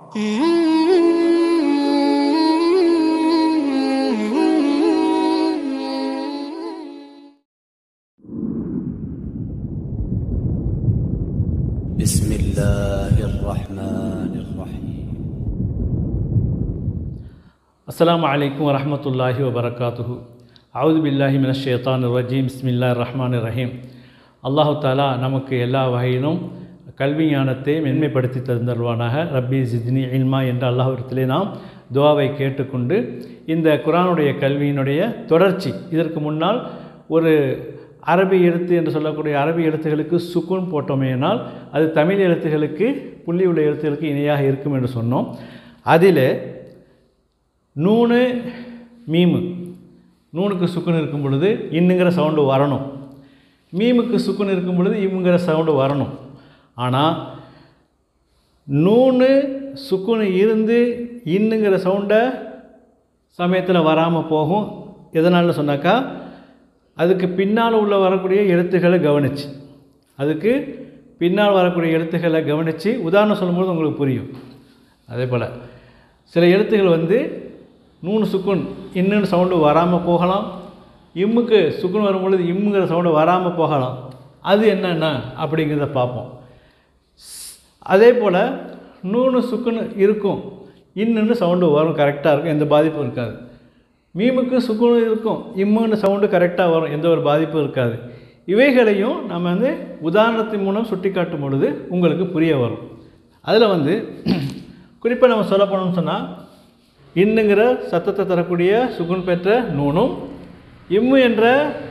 بسم الله الرحمن الرحيم அஸ்ஸலாமு அலைக்கும் வரஹ்மத்துல்லாஹி வபரகாத்துஹு அவுது பில்லாஹி மின ஷேத்தான் ரஜீம் பிஸ்மில்லா ரஹ்மான் ரஹீம் அல்லாஹு தாலா நமக்கு எல்லா வகையிலும் கல்வி ஞானத்தை மென்மைப்படுத்தி தந்தருவானாக ரப்பி ஜித்னி இல்மா என்ற அல்லாஹ்விடத்திலே நாம் துவாவை கேட்டுக்கொண்டு இந்த குரானுடைய கல்வியினுடைய தொடர்ச்சி இதற்கு முன்னால் ஒரு அரபி எழுத்து என்று சொல்லக்கூடிய அரபி எழுத்துகளுக்கு சுக்குன் போட்டோமேனால் அது தமிழ் எழுத்துகளுக்கு புள்ளி உள்ள எழுத்துகளுக்கு இணையாக இருக்கும் என்று சொன்னோம் அதில் நூனு மீமு நூனுக்கு சுக்குன் இருக்கும் பொழுது இன்னுங்கிற சவுண்டு வரணும் மீமுக்கு சுக்குன் இருக்கும் பொழுது இம்முங்கிற சவுண்டு வரணும் ஆனால் நூனு சுக்குனு இருந்து இன்னுங்கிற சவுண்டை சமயத்தில் வராமல் போகும் எதனால சொன்னாக்கா அதுக்கு பின்னால் உள்ள வரக்கூடிய எழுத்துக்களை கவனிச்சு அதுக்கு பின்னால் வரக்கூடிய எழுத்துக்களை கவனித்து உதாரணம் சொல்லும்போது உங்களுக்கு புரியும் அதே போல் சில எழுத்துக்கள் வந்து நூறு சுக்குன் இன்னுன்னு சவுண்டு வராமல் போகலாம் இம்முக்கு சுக்குன் வரும்பொழுது இம்முங்கிற சவுண்டு வராமல் போகலாம் அது என்னென்ன அப்படிங்கிறத பார்ப்போம் அதே போல் நூறு சுக்குன்னு இருக்கும் இன்னுன்னு சவுண்டு வரும் கரெக்டாக இருக்கும் எந்த பாதிப்பும் இருக்காது மீமுக்கு சுக்குன்னு இருக்கும் இம்முன்னு சவுண்டு கரெக்டாக வரும் எந்த ஒரு பாதிப்பும் இருக்காது இவைகளையும் நம்ம வந்து உதாரணத்தின் மூலம் சுட்டி காட்டும் பொழுது உங்களுக்கு புரிய வரும் அதில் வந்து குறிப்பாக நம்ம சொல்ல போனோம்னு சொன்னால் இன்னுங்கிற சத்தத்தை தரக்கூடிய சுக்குன் பெற்ற நூனும் இம்மு என்ற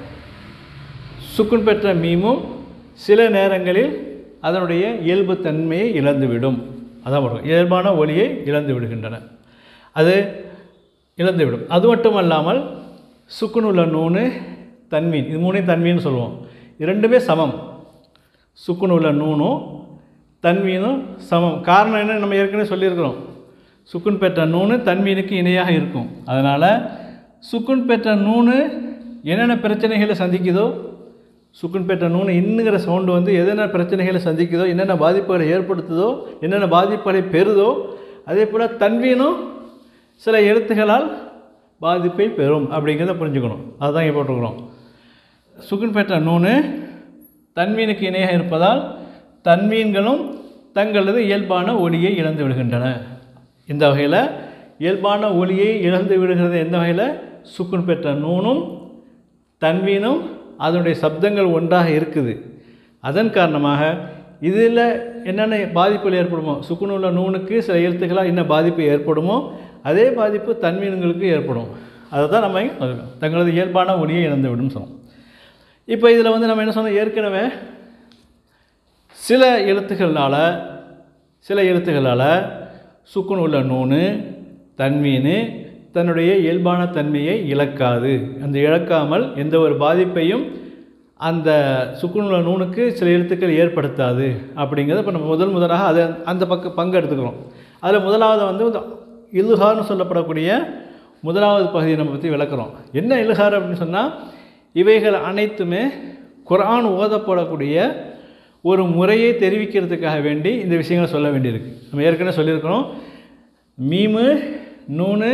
சுக்குன் பெற்ற மீமும் சில நேரங்களில் அதனுடைய இயல்பு தன்மையை இழந்துவிடும் அதான் வரும் இயல்பான ஒளியை இழந்து விடுகின்றன அது இழந்துவிடும் அது மட்டும் அல்லாமல் சுக்குன் உள்ள நூனு தன்மீன் இது மூணையும் தன்மீன் சொல்லுவோம் இரண்டுமே சமம் சுக்குன் உள்ள நூனும் தன்மீனும் சமம் காரணம் என்ன நம்ம ஏற்கனவே சொல்லியிருக்கிறோம் சுக்குன் பெற்ற நூனு தன்மீனுக்கு இணையாக இருக்கும் அதனால் சுக்குன் பெற்ற நூனு என்னென்ன பிரச்சனைகளை சந்திக்குதோ சுக்குன் பெற்ற நூனு இன்னுங்கிற சவுண்டு வந்து எதென்ன பிரச்சனைகளை சந்திக்குதோ என்னென்ன பாதிப்புகளை ஏற்படுத்துதோ என்னென்ன பாதிப்புகளை பெறுதோ அதே போல் தன்வீனும் சில எழுத்துக்களால் பாதிப்பை பெறும் அப்படிங்கிறத புரிஞ்சுக்கணும் அதுதான் இங்கே போட்டிருக்கிறோம் சுக்குன் பெற்ற நூனு தன்மீனுக்கு இணையாக இருப்பதால் தன்மீன்களும் தங்களது இயல்பான ஒளியை இழந்து விடுகின்றன இந்த வகையில் இயல்பான ஒளியை இழந்து விடுகிறது எந்த வகையில் சுக்குன் பெற்ற நூனும் தன்வீனும் அதனுடைய சப்தங்கள் ஒன்றாக இருக்குது அதன் காரணமாக இதில் என்னென்ன பாதிப்புகள் ஏற்படுமோ சுக்குன் உள்ள நூனுக்கு சில எழுத்துக்களாக என்ன பாதிப்பு ஏற்படுமோ அதே பாதிப்பு தன்மீன்களுக்கு ஏற்படும் அதை தான் நம்ம இங்க சொல்றோம். தங்களது இயல்பான ஒளியை இழந்து விடும் சொன்னோம் இப்போ இதில் வந்து நம்ம என்ன சொன்னோம் ஏற்கனவே சில எழுத்துக்களால் சில எழுத்துக்களால் சுக்குன் உள்ள நூனு தன்மீன் தன்னுடைய இயல்பான தன்மையை இழக்காது அந்த இழக்காமல் எந்த ஒரு பாதிப்பையும் அந்த சுக்குன் உள்ள நூனுக்கு சில எழுத்துக்கள் ஏற்படுத்தாது அப்படிங்கிறத இப்போ நம்ம முதல் முதலாக அதை அந்த பக்க பங்கு எடுத்துக்கிறோம் அதில் முதலாவது வந்து இந்த இலுகார்னு சொல்லப்படக்கூடிய முதலாவது பகுதியை நம்ம பற்றி விளக்குறோம் என்ன இலுகார் அப்படின்னு சொன்னால் இவைகள் அனைத்துமே குர்ஆன் ஓதப்படக்கூடிய ஒரு முறையை தெரிவிக்கிறதுக்காக வேண்டி இந்த விஷயங்களை சொல்ல வேண்டியிருக்கு நம்ம ஏற்கனவே சொல்லியிருக்கிறோம் மீமு நூனு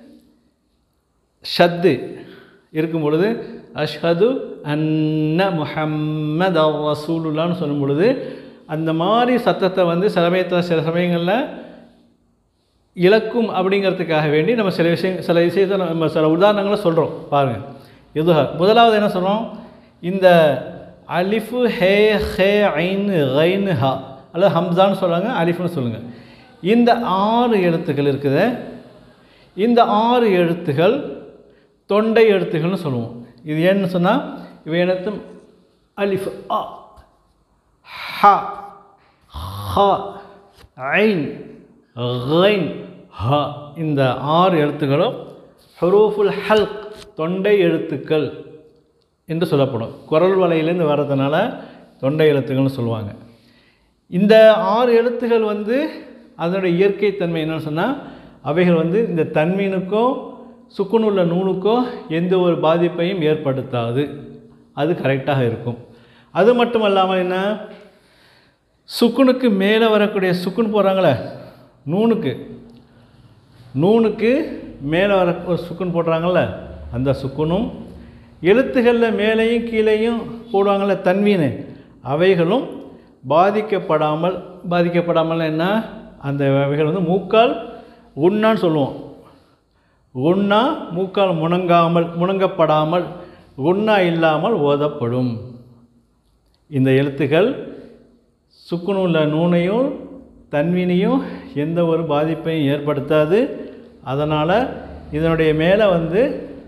ஷத்து இருக்கும் பொழுது அஷ்ஹது அன்ன முஹம்மது ரசூலுல்லான்னு சொல்லும் பொழுது அந்த மாதிரி சத்தத்தை வந்து சமயத்தில் சில சமயங்களில் இழக்கும் அப்படிங்கிறதுக்காக வேண்டி நம்ம சில விஷயம் சில விஷயத்தை நம்ம சில உதாரணங்களை சொல்கிறோம் பாருங்கள் இது முதலாவது என்ன சொல்கிறோம் இந்த அலிஃபு ஹே ஹே ஐன் கைன் ஹா அல்லது ஹம்சான்னு சொல்லுவாங்க அலிஃப்னு சொல்லுங்கள் இந்த ஆறு எழுத்துக்கள் இருக்குது இந்த ஆறு எழுத்துகள் தொண்டை எழுத்துக்கள்னு சொல்லுவோம் இது ஏன்னு சொன்னால் இவை அனைத்தும் அலிஃப் அ ஹ ஹ ஐன் கைன் ஹ இந்த ஆறு எழுத்துக்களும் ஹுரூஃபுல் ஹல்க் தொண்டை எழுத்துக்கள் என்று சொல்லப்படும் குரல் வலையிலேருந்து வர்றதுனால தொண்டை எழுத்துக்கள்னு சொல்லுவாங்க இந்த ஆறு எழுத்துகள் வந்து அதனுடைய இயற்கை தன்மை என்னன்னு சொன்னால் அவைகள் வந்து இந்த தன்மீனுக்கோ சுக்குனுள்ள நூலுக்கோ எந்த ஒரு பாதிப்பையும் ஏற்படுத்தாது அது கரெக்டாக இருக்கும் அது மட்டும் அல்லாமல் என்ன சுக்குனுக்கு மேலே வரக்கூடிய சுக்குன் போகிறாங்களே நூனுக்கு நூனுக்கு மேலே வர ஒரு சுக்குன் போடுறாங்கள்ல அந்த சுக்குனும் எழுத்துகளில் மேலேயும் கீழேயும் போடுவாங்கள்ல தன்வீனு அவைகளும் பாதிக்கப்படாமல் பாதிக்கப்படாமல் என்ன அந்த அவைகள் வந்து மூக்கால் உண்ணான்னு சொல்லுவோம் உண்ணா மூக்கால் முணங்காமல் முணங்கப்படாமல் உண்ணா இல்லாமல் ஓதப்படும் இந்த எழுத்துக்கள் சுக்குன் உள்ள நூனையும் தன்வினையும் எந்த ஒரு பாதிப்பையும் ஏற்படுத்தாது அதனால் இதனுடைய மேலே வந்து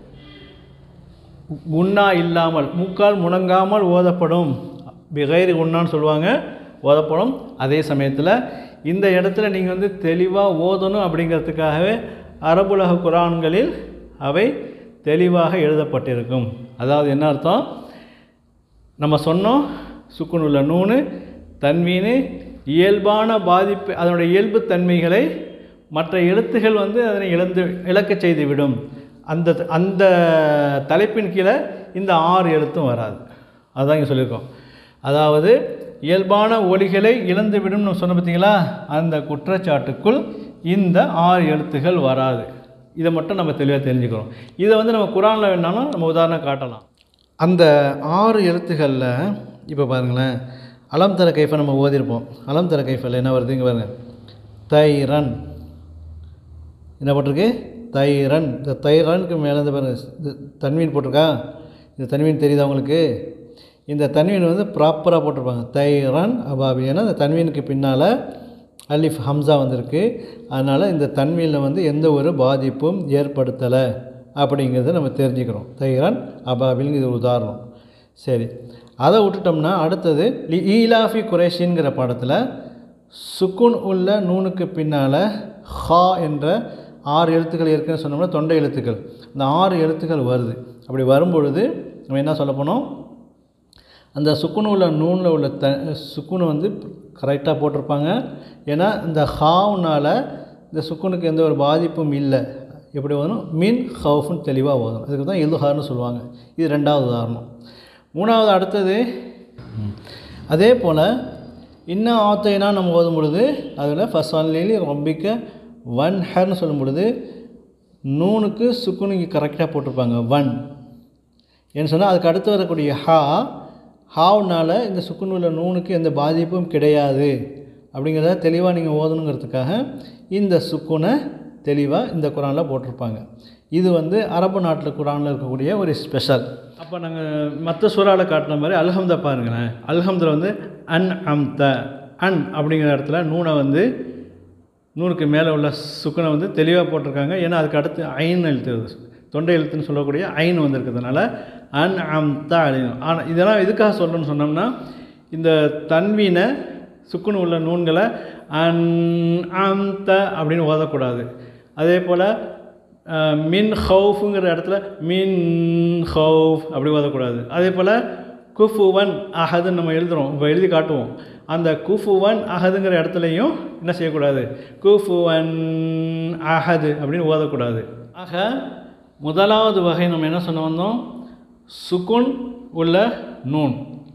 உண்ணா இல்லாமல் முக்கால் முணங்காமல் ஓதப்படும் பிகைரி உண்ணான்னு சொல்லுவாங்க ஓதப்படும் அதே சமயத்தில் இந்த இடத்துல நீங்கள் வந்து தெளிவாக ஓதணும் அப்படிங்கிறதுக்காகவே அரபுலக குரான்களில் அவை தெளிவாக எழுதப்பட்டிருக்கும் அதாவது என்ன அர்த்தம் நம்ம சொன்னோம் சுக்குன் உள்ள நூனு தன்வீனு இயல்பான பாதிப்பு அதனுடைய இயல்பு தன்மைகளை மற்ற எழுத்துகள் வந்து அதனை இழந்து இழக்கச் செய்துவிடும் அந்த அந்த தலைப்பின் கீழே இந்த ஆறு எழுத்தும் வராது அதுதான் இங்கே சொல்லியிருக்கோம் அதாவது இயல்பான ஒலிகளை இழந்துவிடும் நம்ம சொன்ன பார்த்தீங்களா அந்த குற்றச்சாட்டுக்குள் இந்த ஆறு எழுத்துகள் வராது இதை மட்டும் நம்ம தெளிவாக தெரிஞ்சுக்கிறோம் இதை வந்து நம்ம குரானில் வேணாலும் நம்ம உதாரணம் காட்டலாம் அந்த ஆறு எழுத்துக்களில் இப்போ பாருங்களேன் அலம் தர கைஃபை நம்ம ஓதிருப்போம் அலம் தர கைஃபில் என்ன வருது இங்கே பாருங்க தைரன் என்ன போட்டிருக்கு தைரன் இந்த தைரனுக்கு மேலே இருந்து பாருங்க இது தன்வீன் போட்டிருக்கா இந்த தன்வீன் தெரியுதா உங்களுக்கு இந்த தன்வீன் வந்து ப்ராப்பராக போட்டிருப்பாங்க தைரன் அபாபி ஏன்னா இந்த தன்வீனுக்கு பின்னால் அலிஃப் ஹம்சா வந்திருக்கு அதனால் இந்த தன்வீனில் வந்து எந்த ஒரு பாதிப்பும் ஏற்படுத்தலை அப்படிங்கிறத நம்ம தெரிஞ்சுக்கிறோம் தைரன் அபாபில்ங்கிற ஒரு உதாரணம் சரி அதை விட்டுட்டோம்னா அடுத்தது லி ஈலாஃபி குரேஷின்கிற பாடத்தில் சுக்குன் உள்ள நூனுக்கு பின்னால் ஹா என்ற ஆறு எழுத்துக்கள் இருக்குன்னு சொன்னோம்னா தொண்டை எழுத்துக்கள் இந்த ஆறு எழுத்துக்கள் வருது அப்படி வரும்பொழுது நம்ம என்ன சொல்ல போனோம் அந்த சுக்குனு உள்ள நூனில் உள்ள த சுக்குனை வந்து கரெக்டாக போட்டிருப்பாங்க ஏன்னா இந்த ஹாவுனால் இந்த சுக்குனுக்கு எந்த ஒரு பாதிப்பும் இல்லை எப்படி வரும் மின் ஹவுஃப்னு தெளிவாக வரும் அதுக்கு தான் இல்ஹார்னு சொல்லுவாங்க இது ரெண்டாவது உதாரணம் மூணாவது அடுத்தது அதே போல் இன்னும் ஆத்தைனா நம்ம ஓதும் பொழுது அதில் ஃபஸ்ட் ரொம்பிக்க ஒன் ஹேர்னு சொல்லும் பொழுது நூனுக்கு சுக்குனுக்கு கரெக்டாக போட்டிருப்பாங்க ஒன் ஏன்னு சொன்னால் அதுக்கு அடுத்து வரக்கூடிய ஹா ஹாவுனால் இந்த சுக்குன் உள்ள நூனுக்கு எந்த பாதிப்பும் கிடையாது அப்படிங்கிறத தெளிவாக நீங்கள் ஓதணுங்கிறதுக்காக இந்த சுக்குனை தெளிவாக இந்த குரானில் போட்டிருப்பாங்க இது வந்து அரபு நாட்டில் குரானில் இருக்கக்கூடிய ஒரு ஸ்பெஷல் அப்போ நாங்கள் மற்ற சூறாவில் காட்டின மாதிரி அல்ஹம்த பாருங்களேன் அல்ஹம்தில் வந்து அன் அம்த அன் அப்படிங்கிற இடத்துல நூனை வந்து நூனுக்கு மேலே உள்ள சுக்குனை வந்து தெளிவாக போட்டிருக்காங்க ஏன்னா அதுக்கு அடுத்து ஐன் எழுத்து தொண்டை எழுத்துன்னு சொல்லக்கூடிய ஐன் வந்திருக்கிறதுனால அன் அம் த அழியும் ஆனால் இதெல்லாம் எதுக்காக சொல்லணும்னு சொன்னோம்னா இந்த தன்வீனை சுக்குன்னு உள்ள நூன்களை அன் அம் த அப்படின்னு ஓதக்கூடாது அதே போல் மின் ஹவுஃபுங்கிற இடத்துல மின் ஹவுஃப் அப்படி ஓதக்கூடாது அதே போல் குஃபுவன் அஹதுன்னு நம்ம எழுதுகிறோம் இப்போ எழுதி காட்டுவோம் அந்த குஃபுவன் அஹதுங்கிற இடத்துலையும் என்ன செய்யக்கூடாது குஃபுவன் அஹது அப்படின்னு ஓதக்கூடாது ஆக முதலாவது வகை நம்ம என்ன சொன்ன வந்தோம் சுகுன் உள்ள நூன்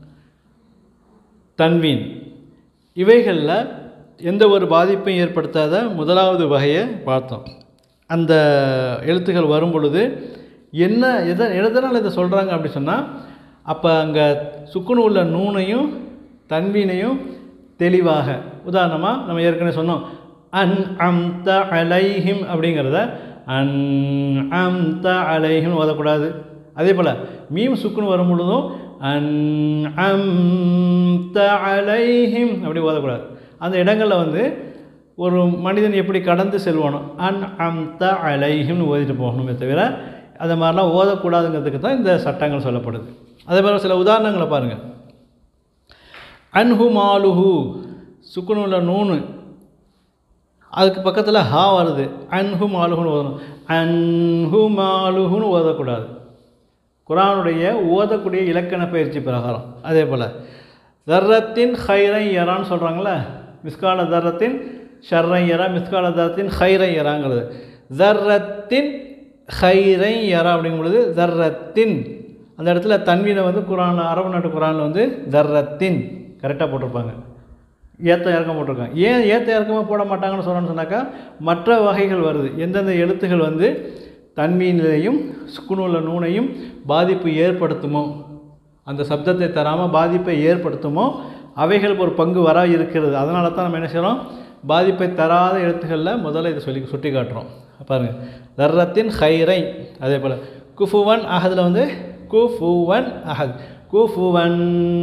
தன்வீன் இவைகளில் எந்த ஒரு பாதிப்பையும் ஏற்படுத்தாத முதலாவது வகையை பார்த்தோம் அந்த எழுத்துக்கள் வரும் பொழுது என்ன எதை எதனால் இதை சொல்கிறாங்க அப்படி சொன்னால் அப்போ அங்கே சுக்குனு உள்ள நூனையும் தன்வீனையும் தெளிவாக உதாரணமாக நம்ம ஏற்கனவே சொன்னோம் அன் அம் த அலைஹிம் அப்படிங்கிறத அன் அம் த அலைஹிம் ஓதக்கூடாது அதே போல் மீம் சுக்குன்னு வரும் பொழுதும் அன் அம் த அலைஹிம் அப்படி ஓதக்கூடாது அந்த இடங்களில் வந்து ஒரு மனிதன் எப்படி கடந்து செல்வானோ அன் அம் த அலைஹிம்னு ஓதிட்டு போகணுமே தவிர அதை மாதிரிலாம் ஓதக்கூடாதுங்கிறதுக்கு தான் இந்த சட்டங்கள் சொல்லப்படுது அதே மாதிரி சில உதாரணங்களை பாருங்கள் அன்ஹு மாலுஹு சுக்குனுள்ள நூனு அதுக்கு பக்கத்தில் ஹா வருது அன்ஹு மாலுஹுன்னு ஓதணும் அன்ஹு மாலுஹுன்னு ஓதக்கூடாது குரானுடைய ஓதக்கூடிய இலக்கண பயிற்சி பிரகாரம் அதே போல் தர்ரத்தின் ஹைரை யரான்னு சொல்கிறாங்களே மிஸ்கால தர்ரத்தின் ஷர்ரை யரா மிஸ்கால தர்ரத்தின் ஹைரை யராங்கிறது தர்ரத்தின் ஹைரை யரா அப்படிங்கும் பொழுது தர்ரத்தின் அந்த இடத்துல தன்வீனை வந்து குரானில் அரபு நாட்டு குரானில் வந்து தர்ரத்தின் கரெக்டாக போட்டிருப்பாங்க ஏத்த இறக்கம் போட்டிருக்காங்க ஏன் ஏத்த இறக்கமாக போட மாட்டாங்கன்னு சொல்கிறேன்னு சொன்னாக்கா மற்ற வகைகள் வருது எந்தெந்த எழுத்துகள் வந்து தன்மீனிலையும் சுக்குநூல நூனையும் பாதிப்பு ஏற்படுத்துமோ அந்த சப்தத்தை தராமல் பாதிப்பை ஏற்படுத்துமோ அவைகள் ஒரு பங்கு வர இருக்கிறது அதனால தான் நம்ம என்ன செய்கிறோம் பாதிப்பை தராத எழுத்துக்களில் முதல்ல இதை சொல்லி சுட்டி காட்டுறோம் பாருங்கள் தர்ரத்தின் ஹைரை அதே போல் குஃபுவன் அஹதில் வந்து குஃபுவன் அஹத் குஃபுவன்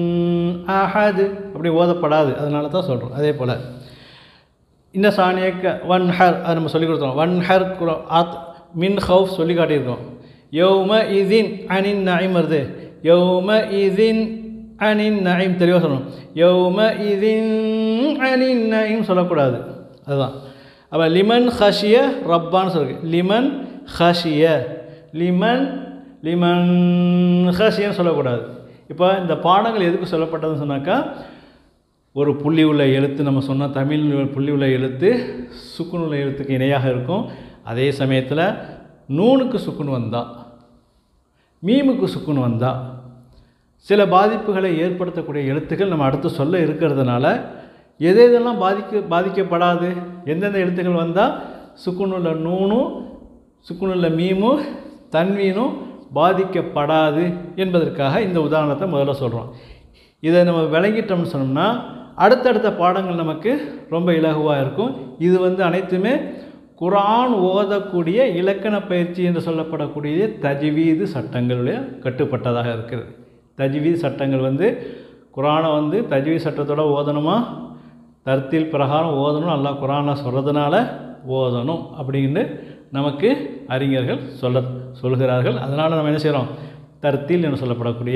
அஹது அப்படி ஓதப்படாது அதனால தான் சொல்கிறோம் அதே போல் இந்த சாணியக்க ஒன் ஹர் அது நம்ம சொல்லி கொடுத்தோம் ஒன் ஹர் குரோ ஆத் மின் ஹவுஃப் சொல்லி காட்டியிருக்கோம் யௌம இதின் அனின் நைம் வருது யௌம இதின் அனின் நைம் தெளிவாக சொல்லணும் யௌம இதின் அனின் நைம் சொல்லக்கூடாது அதுதான் அப்போ லிமன் ஹஷிய ரப்பான்னு சொல்லிருக்கு லிமன் ஹஷிய லிமன் லிமன் ஹஷியன்னு சொல்லக்கூடாது இப்போ இந்த பாடங்கள் எதுக்கு சொல்லப்பட்டதுன்னு சொன்னாக்கா ஒரு புள்ளி உள்ள எழுத்து நம்ம சொன்ன தமிழ் புள்ளி உள்ள எழுத்து சுக்குன் உள்ள எழுத்துக்கு இணையாக இருக்கும் அதே சமயத்தில் நூனுக்கு சுக்குன் வந்தால் மீமுக்கு சுக்குன் வந்தால் சில பாதிப்புகளை ஏற்படுத்தக்கூடிய எழுத்துக்கள் நம்ம அடுத்து சொல்ல இருக்கிறதுனால எது எதெல்லாம் பாதிக்க பாதிக்கப்படாது எந்தெந்த எழுத்துக்கள் வந்தால் சுக்குனுள்ள நூனும் சுக்குனுள்ள மீமும் தன்வீனும் பாதிக்கப்படாது என்பதற்காக இந்த உதாரணத்தை முதல்ல சொல்கிறோம் இதை நம்ம விளங்கிட்டோம்னு சொன்னோம்னா அடுத்தடுத்த பாடங்கள் நமக்கு ரொம்ப இலகுவாக இருக்கும் இது வந்து அனைத்துமே குரான் ஓதக்கூடிய இலக்கண பயிற்சி என்று சொல்லப்படக்கூடிய தஜ்வீது சட்டங்களுடைய கட்டுப்பட்டதாக இருக்கிறது தஜ்வீத் சட்டங்கள் வந்து குரானை வந்து தஜ்வீத் சட்டத்தோட ஓதணுமா தர்த்தில் பிரகாரம் ஓதணும் அல்லாஹ் குரானை சொல்கிறதுனால ஓதணும் அப்படின்னு நமக்கு அறிஞர்கள் சொல்ல சொல்கிறார்கள் அதனால் நம்ம என்ன செய்கிறோம் தர்த்தில் என்று சொல்லப்படக்கூடிய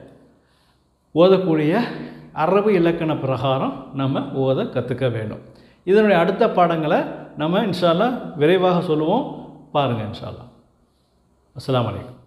ஓதக்கூடிய அரபு இலக்கண பிரகாரம் நம்ம ஓத கற்றுக்க வேண்டும் இதனுடைய அடுத்த பாடங்களை நம்ம இன்ஷால்லா விரைவாக சொல்லுவோம் பாருங்கள் இன்ஷால்லா அஸ்ஸலாமு அலைக்கும்